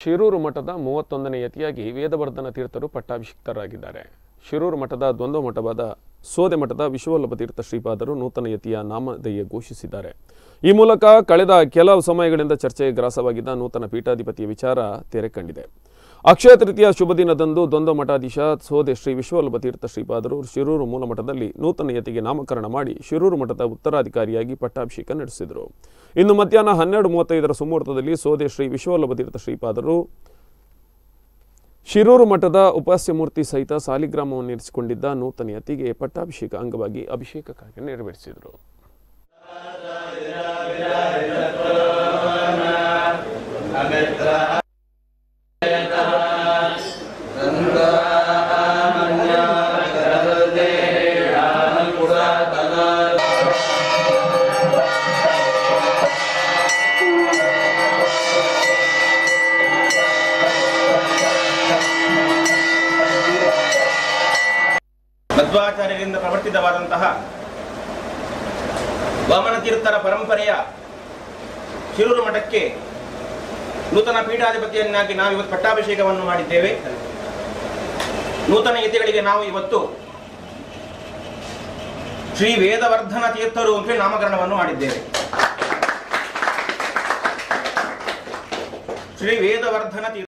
ಶಿರೂರು ಮಠದ ಮೂವತ್ತೊಂದನೇ ಯತಿಯಾಗಿ ವೇದವರ್ಧನ ತೀರ್ಥರು ಪಟ್ಟಾಭಿಷಿಕ್ತರಾಗಿದ್ದಾರೆ ಶಿರೂರು ಮಠದ ದ್ವಂದ್ವ ಮಠವಾದ ಸೋದೆ ಮಠದ ವಿಶ್ವವಲ್ಲಭ ತೀರ್ಥ ಶ್ರೀಪಾದರು ನೂತನ ಯತಿಯ ನಾಮಧೇಯ ಘೋಷಿಸಿದ್ದಾರೆ ಈ ಮೂಲಕ ಕಳೆದ ಕೆಲವು ಸಮಯಗಳಿಂದ ಚರ್ಚೆಗೆ ಗ್ರಾಸವಾಗಿದ್ದ ನೂತನ ಪೀಠಾಧಿಪತಿಯ ವಿಚಾರ ತೆರೆ ಕಂಡಿದೆ ಅಕ್ಷಯ ತೃತೀಯ ಶುಭ ದಿನದಂದು ದ್ವಂದ್ವ ಮಠಾಧೀಶ ಸೋದೆ ಶ್ರೀ ವಿಶ್ವವಲ್ಲಭ ತೀರ್ಥ ಶ್ರೀಪಾದರು ಶಿರೂರು ಮೂಲ ಮಠದಲ್ಲಿ ನೂತನ ಯತಿಗೆ ನಾಮಕರಣ ಮಾಡಿ ಶಿರೂರು ಮಠದ ಉತ್ತರಾಧಿಕಾರಿಯಾಗಿ ಪಟ್ಟಾಭಿಷೇಕ ನಡೆಸಿದರು ಇನ್ನು ಮಧ್ಯಾಹ್ನ ಹನ್ನೆರಡು ಮೂವತ್ತೈದರ ಸುಮುಹೂರ್ತದಲ್ಲಿ ಸೋದೆ ಶ್ರೀ ವಿಶ್ವವಲ್ಲಭ ತೀರ್ಥ ಶ್ರೀಪಾದರು ಶಿರೂರು ಮಠದ ಉಪಾಸ್ಯ ಮೂರ್ತಿ ಸಹಿತ ಸಾಲಿಗ್ರಾಮವನ್ನು ಇರಿಸಿಕೊಂಡಿದ್ದ ನೂತನ ಯತಿಗೆ ಪಟ್ಟಾಭಿಷೇಕ ಅಂಗವಾಗಿ ಅಭಿಷೇಕ ಕಾರ್ಯ ನೆರವೇರಿಸಿದರು ಮಧ್ವಾಚಾರ್ಯರಿಂದ ಪ್ರವರ್ತಿತವಾದಂತಹ ವಾಮನ ತೀರ್ಥರ ಪರಂಪರೆಯ ಶಿರೂರು ಮಠಕ್ಕೆ ನೂತನ ಪೀಠಾಧಿಪತಿಯನ್ನಾಗಿ ನಾವು ಇವತ್ತು ಪಟ್ಟಾಭಿಷೇಕವನ್ನು ಮಾಡಿದ್ದೇವೆ ನೂತನ ಯತಿಗಳಿಗೆ ನಾವು ಇವತ್ತು ಶ್ರೀ ವೇದವರ್ಧನ ತೀರ್ಥರು ಅಂತ ಹೇಳಿ ನಾಮಕರಣವನ್ನು ಮಾಡಿದ್ದೇವೆ ಶ್ರೀ ವೇದವರ್ಧನ ತೀರ್ಥ